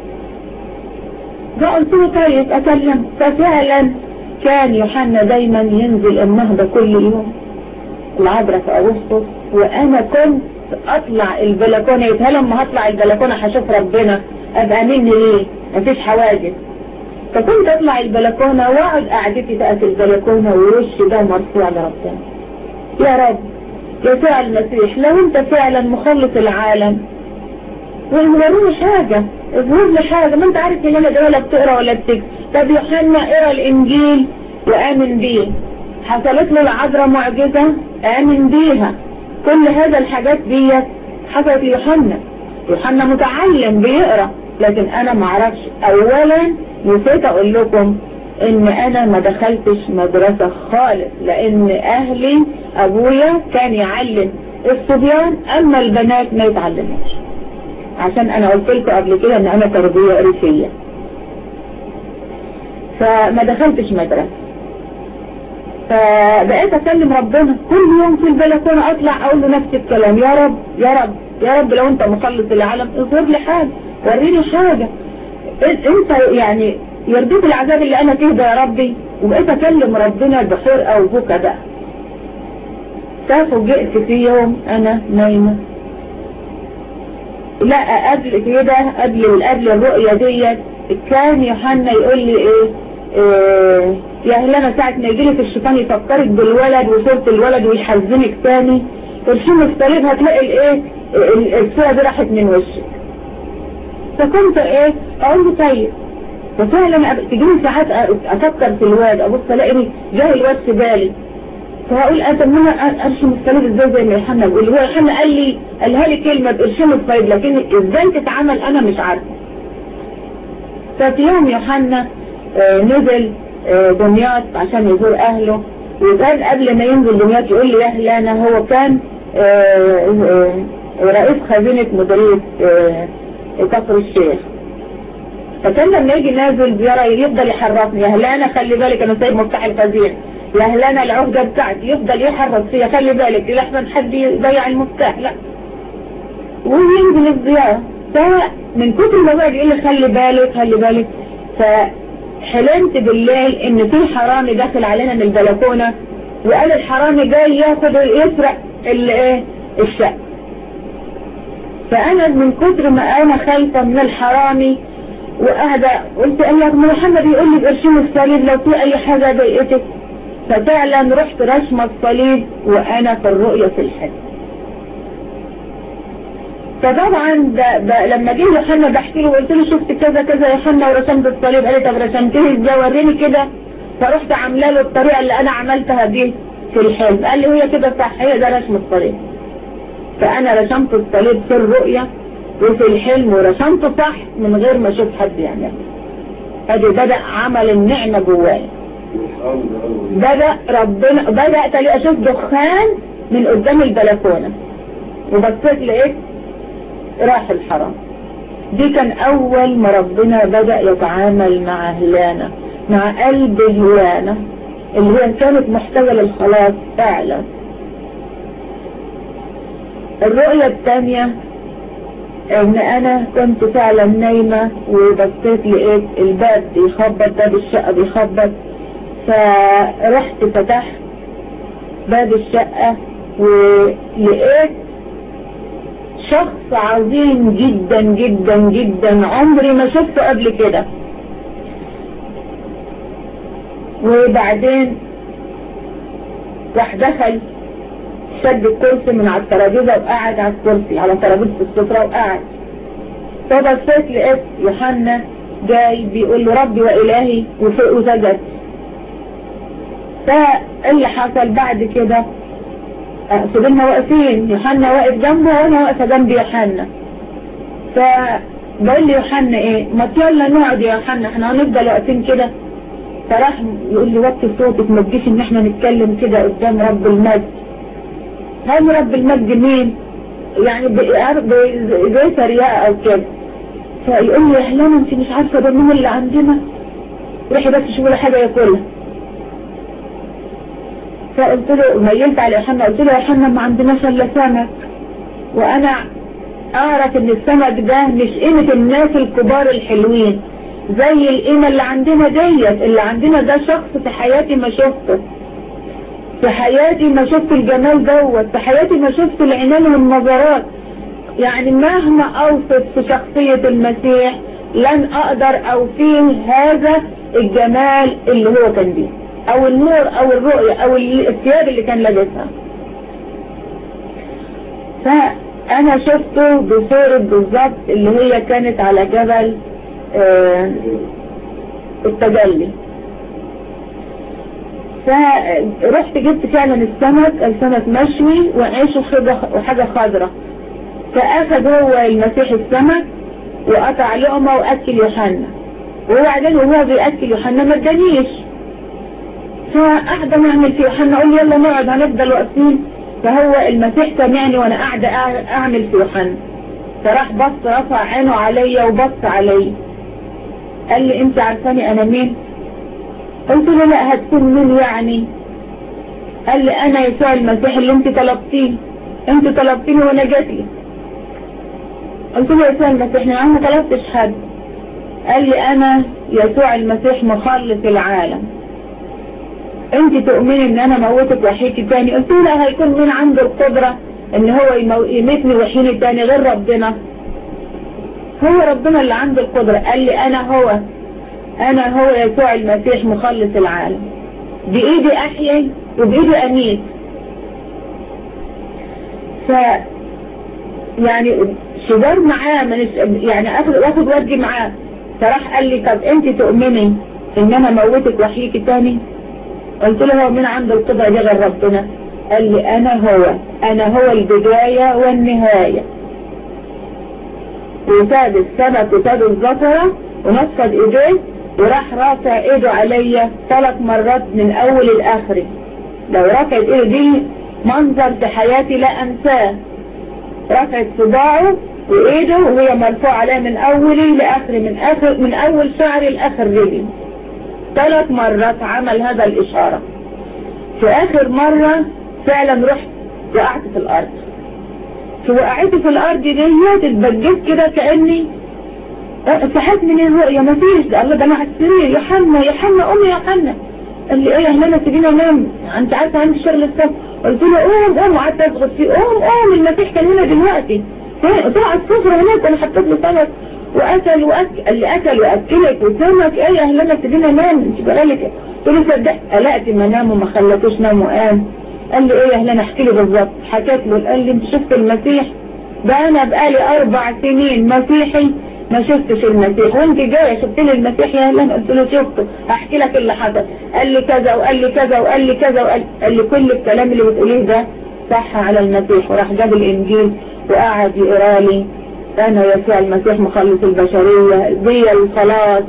D: فقلت له طيب اكلم ففعلا كان يوحنا دايما ينزل النهضة كل يوم العذراء في اغسطس وانا كنت اطلع البلكونة يتهى لما هطلع البلكونة هشوف ربنا ابقى مني ليه مفيش حواجز فكنت اطلع البلكونة واقعد قعدتي بقى في البلكونة ووشي ده مرفوع لربنا يا رب يسوع المسيح لو انت فعلا مخلص العالم ويوروني حاجة اظهر لي حاجة ما انت عارف ان انا ده ولا بتقرا ولا بتكتب طب يوحنا اقرا الانجيل وامن بيه حصلت له العذراء معجزة امن بيها كل هذا الحاجات ديت حصلت ليوحنا يوحنا متعلم بيقرا لكن انا ما اعرفش اولا نسيت اقول لكم ان انا ما دخلتش مدرسة خالص لان اهلي ابويا كان يعلم الصبيان اما البنات ما يتعلموش عشان انا قلت لكم قبل كده ان انا تربية ريفية فما دخلتش مدرسة فبقيت اكلم ربنا كل يوم في البلكونه اطلع اقول له نفس الكلام يا رب يا رب يا رب لو انت مخلص العالم اظهر لي حاجه وريني حاجه انت يعني يرضيك العذاب اللي انا فيه ده يا ربي وبقيت اكلم ربنا بحرقه وبكى بقى ففوجئت في يوم انا نايمه لا قبل كده قبل قبل الرؤيه ديت كان يوحنا يقول لي ايه, إيه يا اهلنا ساعة ما يجيلك الشيطان يفكرك بالولد وصورة الولد ويحزنك تاني ترشم الصليب هتلاقي الايه الصورة دي راحت من وشك فكنت ايه اقول له طيب وفعلا تجيني ساعات افكر في الواد ابص الاقي جاي الواد في بالي فهقول انا طب ما ارشم الصليب ازاي زي ما يوحنا بيقول هو يوحنا قال لي قالها لي كلمة ارشم الصليب لكن ازاي تتعمل انا مش عارفه ففي يوم يوحنا آه نزل دمياط عشان يزور اهله وكان قبل ما ينزل دمياط يقول لي يا اهلانا هو كان رئيس خزينة مديرية كفر الشيخ فكان لما يجي نازل زيارة يفضل يحرصني يا اهلانا خلي بالك انا سايب مفتاح الخزينة يا اهلانا العهدة بتاعتي يفضل يحرص فيها خلي بالك لحسن حد يضيع المفتاح لا وينزل الزيارة فمن كتر ما بقى يقول لي خلي بالك خلي بالك ف حلمت بالليل ان في حرامي داخل علينا من البلكونة وقال الحرامي جاي ياخد يسرق الايه الشقة فانا من كتر ما انا خايفة من الحرامي وقاعدة قلت الله محمد يقول لي بقرشين الصليب لو في اي حاجة ضايقتك ففعلا رحت رشمة الصليب وانا في الرؤية في الحلم فطبعا ده ده لما جه يوحنا بحكي له قلت له شفت كذا كذا يا يوحنا ورسمت الصليب قال لي طب رسمته ازاي وريني كده فرحت عامله له الطريقه اللي انا عملتها دي في الحلم قال لي هي كده صح هي ده رسم الصليب فانا رسمت الصليب في الرؤيه وفي الحلم ورسمته صح من غير ما اشوف حد يعمله ادي بدأ عمل النعمة جوايا بدأ ربنا بدأت اشوف دخان من قدام البلكونة وبصيت لقيت راح الحرام دي كان اول ما ربنا بدأ يتعامل مع هلانة مع قلب هلانة اللي هي كانت محتوى للخلاص فعلا الرؤية الثانية ان انا كنت فعلا نايمة وبصيت لقيت الباب بيخبط باب الشقة بيخبط فرحت فتحت باب الشقة ولقيت شخص عظيم جدا جدا جدا عمري ما شفته قبل كده وبعدين راح دخل شد الكرسي من على الترابيزه وقعد على الكرسي على ترابيزه السفره وقعد فبصيت لقيت يوحنا جاي بيقول له ربي والهي وفوق وسجد فاللي حصل بعد كده فضلنا واقفين يوحنا واقف جنبه وانا واقفه جنب يوحنا فبقول لي يوحنا ايه ما يلا نقعد يا يوحنا احنا هنفضل واقفين كده فراح يقول لي وطي صوتك ما تجيش ان احنا نتكلم كده قدام رب المجد هل رب المجد مين يعني زي تريقه او كده فيقول لي يا هلانة انت مش عارفه ده مين اللي عندنا روحي بس شوفي له حاجه ياكلها فقلت له ميلت على يوحنا قلت له يا يوحنا ما عندناش الا سمك وانا اعرف ان السمك ده مش قيمة الناس الكبار الحلوين زي القيمة اللي عندنا ديت اللي عندنا ده شخص في حياتي ما شفته في حياتي ما شفت الجمال دوت في حياتي ما شفت العنان والنظرات يعني مهما اوصف في شخصية المسيح لن اقدر اوفيه هذا الجمال اللي هو كان بيه او النور او الرؤية او الثياب اللي كان لابسها فانا شفته بصورة بالظبط اللي هي كانت على جبل آه التجلي فرحت جبت فعلا السمك السمك مشوي وعيش وحاجة خضرة فاخذ هو المسيح السمك وقطع لقمة واكل يوحنا وبعدين وهو بيأكل يوحنا ما ادانيش فقاعدة نعمل في يوحنا اقول يلا نقعد هنفضل واقفين فهو المسيح سمعني وانا قاعدة اعمل في يوحنا فراح بص رفع عينه عليا وبص عليا قال لي انت عارفاني انا مين قلت له لا هتكون مين يعني قال لي انا يسوع المسيح اللي انت طلبتيه انت طلبتيني وانا جات لي قلت له يسوع المسيح انا ما طلبتش حد قال لي انا يسوع المسيح مخلص العالم انت تؤمني ان انا موتك وحيكي تاني قلت له لا هيكون مين عنده القدرة ان هو يميتني وحيني تاني غير ربنا هو ربنا اللي عنده القدرة قال لي انا هو انا هو يسوع المسيح مخلص العالم بايدي احيي وبايدي اميت ف يعني شجار معاه من يعني اخد واخد ودي معاه فراح قال لي طب انت تؤمني ان انا موتك واحييكي تاني قلت له هو من عنده القدرة دي غير ربنا قال لي انا هو انا هو البداية والنهاية وساد السمك وساد الزفرة ونفض ايديه وراح رافع ايده عليا ثلاث مرات من اول الاخر لو رفعت ايده دي منظر في حياتي لا انساه رفعت صباعه وايده وهي مرفوعة عليها من اولي لاخر من اخر من اول شعري لاخر رجلي ثلاث مرات عمل هذا الاشارة في اخر مرة فعلا رحت وقعت في الارض في وقعتي في الارض ديت اتبجيت كده كأني صحيت من الرؤية ما فيش ده الله ده انا على السرير يا حنا يا حنا قومي يا حنا قال لي ايه يا هنا سيبيني انام انت عارفه عندي شغل الصبح قلت له قوم قوم وقعدت اضغط فيه قوم قوم المسيح كان هنا دلوقتي طلع السفرة هناك انا حطيت له سمك واكل واكل قال لي اكل واكلك وسمك ايه يا هلنا سيبيني انام انت بقالك قلت له صدق قلقت ما نام وما خلتوش نام وقام قال لي ايه يا هلنا احكي لي بالظبط حكيت له قال لي انت شفت المسيح ده انا بقالي اربع سنين مسيحي ما شفتش المسيح وانت جايه شفت لي المسيح يا هلان قلت له شفته احكي لك اللي حصل قال لي كذا وقال لي كذا وقال لي كذا وقال قال لي كل الكلام اللي بتقوليه ده صح على المسيح وراح جاب الانجيل وقعد يقرا لي انا يسوع المسيح مخلص البشريه بيا الخلاص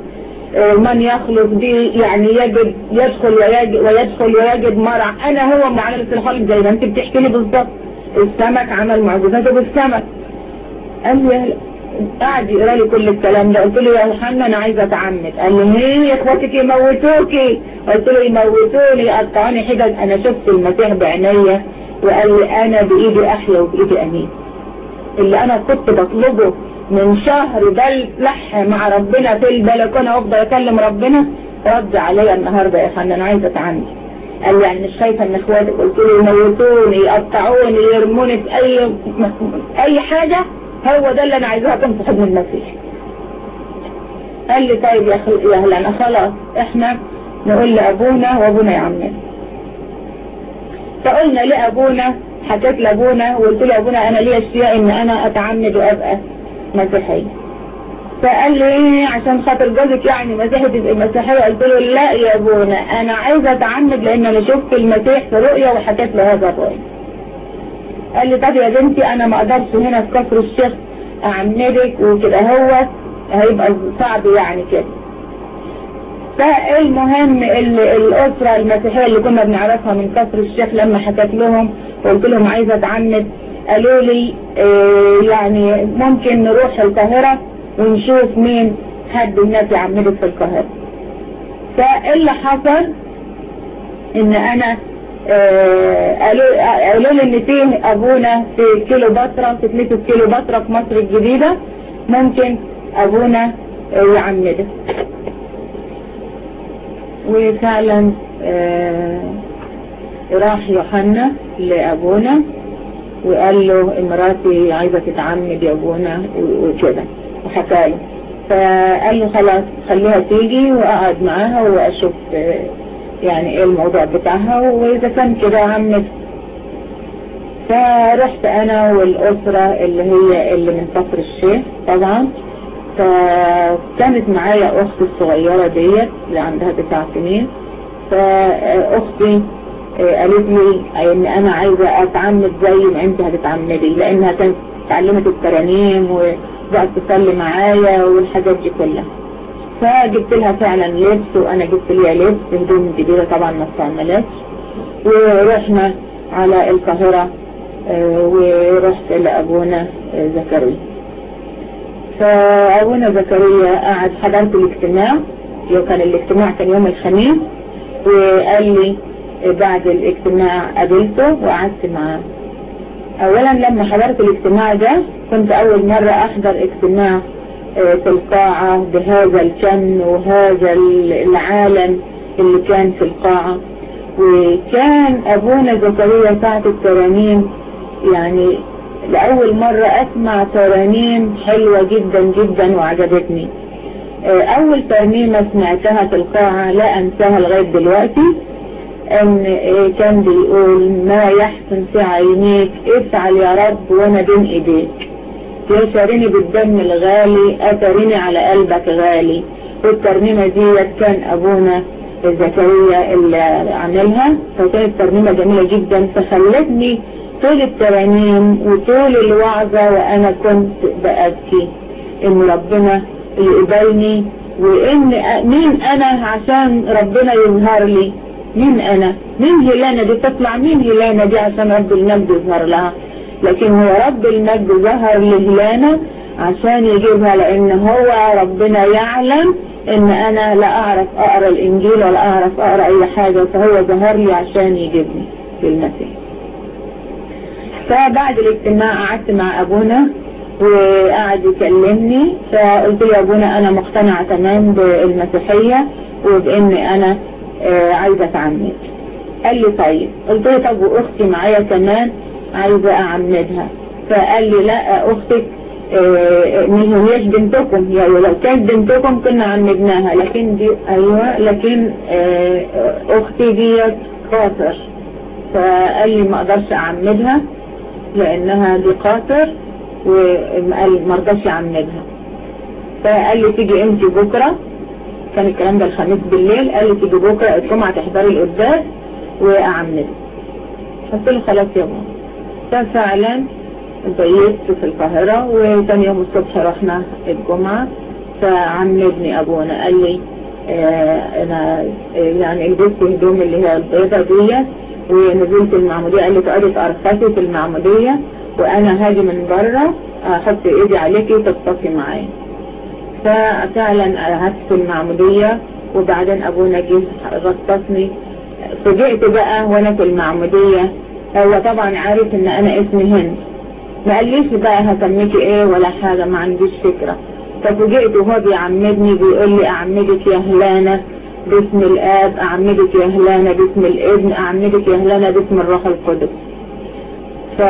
D: من يخلق دي يعني يجد يدخل ويجد ويدخل ويجد مرع انا هو معاملة الخالق زي ما انت بتحكي لي بالظبط السمك عمل معجزاته بالسمك قال لي قعد يقرا لي كل الكلام ده قلت له يا يوحنا انا عايزه اتعمد قال لي ليه يا اخواتك يموتوكي قلت له يموتوني يقطعوني حتت انا شفت المسيح بعينيا وقال لي انا بايدي احيا وبايدي امين اللي انا كنت بطلبه من شهر بل لح مع ربنا في البلكونه وافضل اكلم ربنا رد عليا النهارده يا فندم انا عايزه اتعمد قال لي يعني مش خايفه ان اخواتك قلت له يموتوني يقطعوني يرموني في اي اي حاجه هو ده اللي انا عايزاها تنصح ابن المسيح قال لي طيب يا خل... يا هلا خلاص احنا نقول لابونا وابونا يعمل فقلنا لابونا حكيت لابونا وقلت له ابونا انا ليا اشتياق ان انا اتعمد وابقى مسيحي فقال لي ايه عشان خاطر جوزك يعني مسيحي تبقى مسيحيه قلت له لا يا ابونا انا عايزه اتعمد لان انا شفت المسيح في رؤيا وحكيت له هذا الرؤيا قال لي طب يا بنتي انا ما اقدرش هنا في كفر الشيخ اعمدك وكده هو هيبقى صعب يعني كده فالمهم الاسرة المسيحية اللي كنا بنعرفها من كفر الشيخ لما حكيت لهم وقلت لهم عايزة اتعمد قالوا لي اه يعني ممكن نروح القاهرة ونشوف مين حد الناس يعمدك في القاهرة فاللي حصل ان انا قالوا قالوا لي ان فيه ابونا في كيلو بطرة في كنيسة كيلو بطرة في مصر الجديدة ممكن ابونا يعمده وفعلا راح يوحنا لابونا وقال له مراتي عايزة تتعمد يا ابونا وكده وحكى له فقال له خلاص خليها تيجي واقعد معاها واشوف يعني ايه الموضوع بتاعها واذا كان كده عمت فرحت انا والاسرة اللي هي اللي من كفر الشيخ طبعا فكانت معايا اختي الصغيرة ديت اللي عندها تسع سنين فاختي قالت لي ان انا عايزة اتعمد زي ما انت هتتعمدي لانها كانت اتعلمت الترانيم وبقت تصلي معايا والحاجات دي كلها فجبت لها فعلا لبس وانا جبت ليها لبس هدوم جديدة طبعا ما استعملتش ورحنا على القاهرة ورحت لابونا زكريا فابونا زكريا قعد حضرت الاجتماع لو كان الاجتماع كان يوم الخميس وقال لي بعد الاجتماع قابلته وقعدت معاه اولا لما حضرت الاجتماع ده كنت اول مرة احضر اجتماع في القاعة بهذا الكم وهذا العالم اللي كان في القاعة وكان ابونا زكريا ساعة الترانيم يعني لأول مرة أسمع ترانيم حلوة جدا جدا وعجبتني أول ترنيمة سمعتها في القاعة لا أنساها لغاية دلوقتي أن كان بيقول ما يحسن في عينيك افعل يا رب وأنا بين إيديك يشارني بالدم الغالي أترني على قلبك غالي والترنيمة دي كان أبونا زكريا اللي عاملها فكانت ترنيمة جميلة جدا فخلتني طول الترانيم وطول الوعظة وأنا كنت بأبكي إن ربنا يقبلني وإن مين أنا عشان ربنا يظهر لي مين أنا مين هيلانا دي تطلع مين هيلانا دي عشان رب المجد يظهر لها لكن هو رب المجد ظهر لهلانا عشان يجيبها لأن هو ربنا يعلم إن أنا لا أعرف أقرأ الإنجيل ولا أعرف أقرأ أي حاجة فهو ظهر لي عشان يجيبني بالمسيح فبعد الاجتماع قعدت مع ابونا وقعد يكلمني فقلت له يا ابونا انا مقتنعة تمام بالمسيحية وباني انا آه عايزة اتعمد قال لي طيب قلت له طب واختي معايا كمان عايزة اعمدها فقال لي لا اختك آه ما هيش بنتكم يعني لو كانت بنتكم كنا عمدناها لكن دي ايوه لكن آه اختي دي قاصر فقال لي ما اقدرش اعمدها لانها دي قاصر وقال ما رضاش يعمدها فقال لي تيجي انت بكرة كان الكلام ده الخميس بالليل قال لي تيجي بكرة الجمعة تحضري القداس واعمدها قلت له خلاص يا ماما ففعلا بقيت في القاهرة وثاني يوم الصبح رحنا الجمعة فعمدني ابونا قال لي آه، انا آه، يعني لبست هدوم اللي هي البيضة ديت ونزلت المعمودية قال لي تقعدي تقرصتي في المعمودية وانا هاجي من بره احط ايدي عليكي وتتصفي معايا ففعلا قعدت في المعمودية وبعدين ابونا جه غطسني فوجئت بقى وانا في المعمودية هو طبعا عارف ان انا اسمي هند ما قاليش بقى هسميكي ايه ولا حاجة ما عنديش فكرة ففوجئت وهو بيعمدني بيقول لي اعمدك يا هلانة باسم الاب اعمدك يا هلانة باسم الابن اعمدك يا هلانة باسم الروح القدس ف...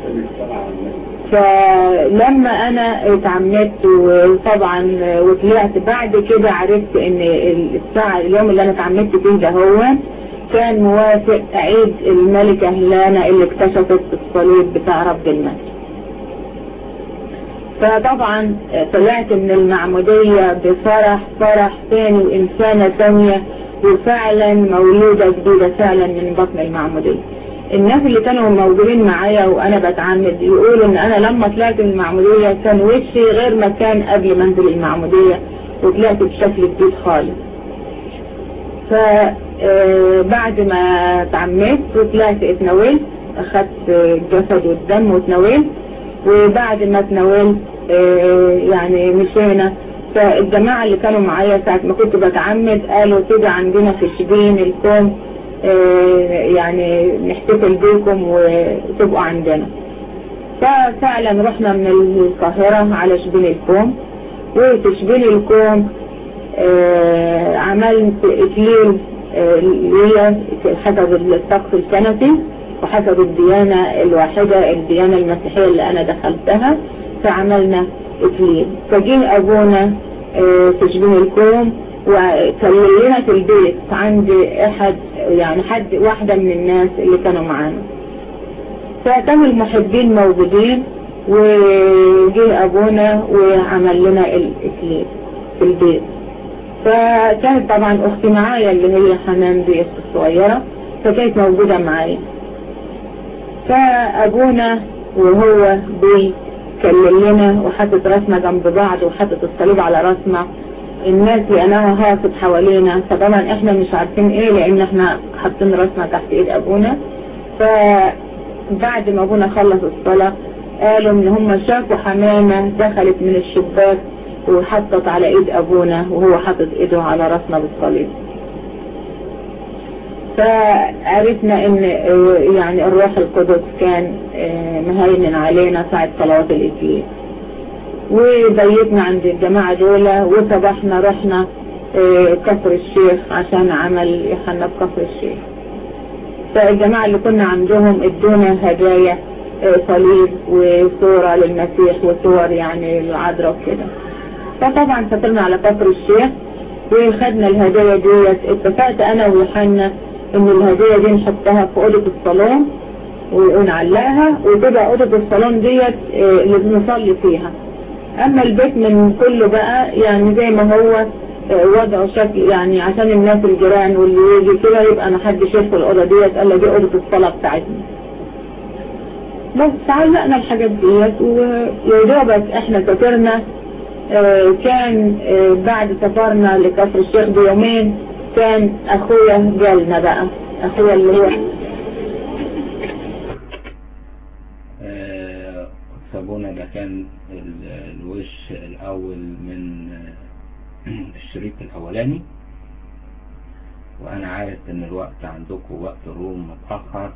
D: فلما انا اتعمدت وطبعا وطلعت بعد كده عرفت ان الساعة اليوم اللي انا اتعمدت فيه ده هو كان موافق عيد الملكة هلانة اللي اكتشفت الصليب بتاع رب المجد فطبعا طلعت من المعمودية بفرح فرح ثاني وإنسانة ثانية وفعلا مولودة جديدة فعلا من بطن المعمودية الناس اللي كانوا موجودين معايا وانا بتعمد يقولوا ان انا لما طلعت من المعمودية كان وشي غير ما كان قبل ما انزل المعمودية وطلعت بشكل جديد خالص فبعد ما اتعمدت وطلعت اتناولت اخدت الجسد والدم واتناولت وبعد ما اتناولت يعني مشينا فالجماعة اللي كانوا معايا ساعة ما كنت بتعمد قالوا كده عندنا في شبين الكون يعني نحتفل بيكم وتبقوا عندنا ففعلا رحنا من القاهرة على شبين الكوم وفي شبين الكوم عملت اكليل اللي هي حسب الطقس الكنسي وحسب الديانة الواحدة الديانة المسيحية اللي انا دخلتها فعملنا اكليل فجه ابونا في شبين الكوم وكلمنا في البيت عند احد يعني حد واحدة من الناس اللي كانوا معانا فكانوا المحبين موجودين وجه ابونا وعمل لنا الاكليل في البيت فكانت طبعا اختي معايا اللي هي حنان دي الصغيرة فكانت موجودة معايا فابونا وهو بيكلم لنا وحاطط راسنا جنب بعض وحاطط الصليب على راسنا الناس لانها هافت حوالينا فطبعا احنا مش عارفين ايه لان احنا حاطين راسنا تحت ايد ابونا فبعد ما ابونا خلص الصلاة قالوا ان هم شافوا حمامة دخلت من الشباك وحطت على ايد ابونا وهو حاطط ايده على راسنا بالصليب فعرفنا ان يعني الروح القدس كان مهيمن علينا ساعة صلوات الاكليل وبيتنا عند الجماعة دول وصبحنا رحنا كفر الشيخ عشان عمل يوحنا بكفر الشيخ فالجماعة اللي كنا عندهم ادونا هدايا صليب وصورة للمسيح وصور يعني العذراء وكده فطبعا سافرنا على كفر الشيخ وخدنا الهدايا ديت اتفقت انا ويوحنا ان الهدايا دي نحطها في اوضة الصالون ونعلقها وتبقى اوضة الصالون ديت اللي بنصلي فيها اما البيت من كله بقى يعني زي ما هو وضعه شكل يعني عشان الناس الجيران واللي يجي كده يبقى ما حدش يدخل الاوضه ديت قال دي اوضه الصلاه بتاعتنا بس علقنا الحاجات ديت ويا دوبك احنا سافرنا اه كان اه بعد سفرنا لكفر الشيخ بيومين كان اخويا جالنا بقى اخويا اللي هو
A: صابونة ده كان الوش الأول من الشريط الأولاني وأنا عارف إن الوقت عندكم وقت الروم متأخر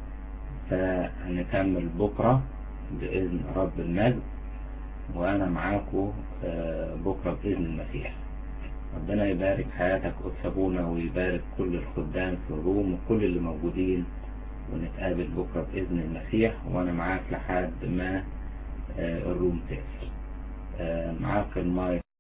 A: فهنكمل بكرة بإذن رب المجد وأنا معاكم بكرة بإذن المسيح ربنا يبارك حياتك أتسابونا ويبارك كل الخدام في الروم وكل اللي موجودين ونتقابل بكرة بإذن المسيح وأنا معاك لحد ما الروم تقفل معاك المايك